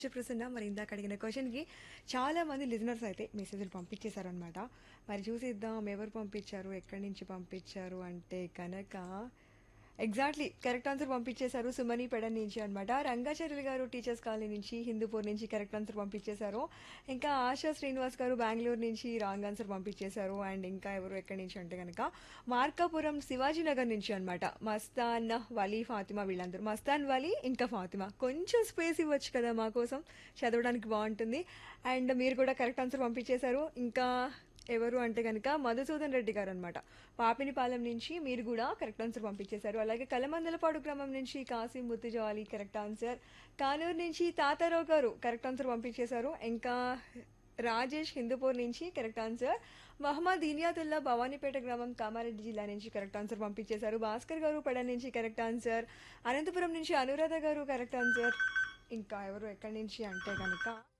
ప్రసన్న మరి ఇందాక అడిగిన క్వశ్చన్కి చాలా మంది లిజనర్స్ అయితే మెసేజ్లు పంపించేశారనమాట మరి చూసిద్దాం ఎవరు పంపించారు ఎక్కడి నుంచి పంపించారు అంటే కనుక ఎగ్జాక్ట్లీ కరెక్ట్ ఆన్సర్ పంపించేశారు సుమని పెడ నుంచి అనమాట రంగాచార్యులు గారు టీచర్స్ కాలనీ నుంచి హిందూపూర్ నుంచి కరెక్ట్ ఆన్సర్ పంపించేశారు ఇంకా ఆశా శ్రీనివాస్ గారు బెంగళూరు నుంచి రాంగ్ ఆన్సర్ పంపించేశారు అండ్ ఇంకా ఎవరు ఎక్కడి నుంచి అంటే కనుక మార్కాపురం శివాజీ నగర్ నుంచి అనమాట మస్తాన్ వలీ ఫాతిమా వీళ్ళందరూ మస్తాన్ వలీ ఇంకా ఫాతిమా కొంచెం స్పేస్ ఇవ్వచ్చు కదా మా కోసం చదవడానికి బాగుంటుంది అండ్ మీరు కూడా కరెక్ట్ ఆన్సర్ పంపించేశారు ఇంకా ఎవరు అంటే కనుక మధుసూదన్ రెడ్డి గారు అనమాట పాపినిపాలెం నుంచి మీరు కూడా కరెక్ట్ ఆన్సర్ పంపించేశారు అలాగే కలమందలపాడు గ్రామం నుంచి కాసిం ముత్తుజవాలి కరెక్ట్ ఆన్సర్ కానూరు నుంచి తాతారావు గారు కరెక్ట్ ఆన్సర్ పంపించేశారు ఇంకా రాజేష్ హిందూపూర్ నుంచి కరెక్ట్ ఆన్సర్ మహమ్మద్ ఇనియాతుల్లా భవానీపేట గ్రామం కామారెడ్డి జిల్లా నుంచి కరెక్ట్ ఆన్సర్ పంపించేశారు భాస్కర్ గారు పడ నుంచి కరెక్ట్ ఆన్సర్ అనంతపురం నుంచి అనురాధ గారు కరెక్ట్ ఆన్సర్ ఇంకా ఎవరు ఎక్కడి నుంచి అంటే కనుక